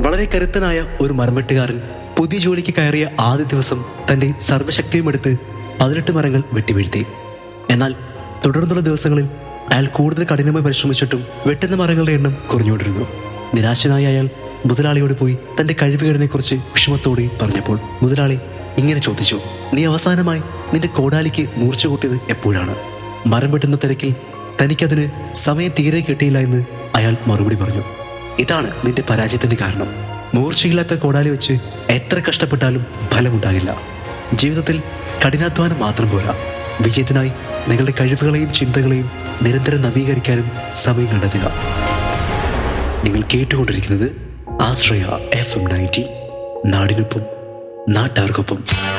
വളരെ കരുത്തനായ ഒരു മരംവെട്ടുകാരൻ പുതിയ ജോലിക്ക് കയറിയ ആദ്യ ദിവസം തന്റെ സർവ്വശക്തിയും എടുത്ത് പതിനെട്ട് മരങ്ങൾ വെട്ടിവീഴ്ത്തി എന്നാൽ തുടർന്നുള്ള ദിവസങ്ങളിൽ അയാൾ കൂടുതൽ കഠിനമായി പരിശ്രമിച്ചിട്ടും വെട്ടുന്ന മരങ്ങളുടെ എണ്ണം കുറഞ്ഞുകൊണ്ടിരുന്നു നിരാശനായ അയാൾ മുതലാളിയോട് പോയി തന്റെ കഴിവുകേടിനെ കുറിച്ച് വിഷമത്തോടെ പറഞ്ഞപ്പോൾ മുതലാളി ഇങ്ങനെ ചോദിച്ചു നീ അവസാനമായി നിന്റെ കോടാലിക്ക് മൂർച്ച കൂട്ടിയത് എപ്പോഴാണ് മരം വെട്ടുന്ന തിരക്കിൽ തനിക്കതിന് സമയം തീരെ കിട്ടിയില്ല എന്ന് അയാൾ മറുപടി പറഞ്ഞു ഇതാണ് നിന്റെ പരാജയത്തിന്റെ കാരണം മൂർച്ചയില്ലാത്ത കോടാലി വെച്ച് എത്ര കഷ്ടപ്പെട്ടാലും ഫലമുണ്ടാകില്ല ജീവിതത്തിൽ കഠിനാധ്വാനം മാത്രം പോരാ വിജയത്തിനായി നിങ്ങളുടെ കഴിവുകളെയും ചിന്തകളെയും നിരന്തരം നവീകരിക്കാനും സമയം കണ്ടെത്തുക നിങ്ങൾ കേട്ടുകൊണ്ടിരിക്കുന്നത് ആശ്രയ എഫ് എം നയൻറ്റി നാടിനൊപ്പം നാട്ടാർക്കൊപ്പം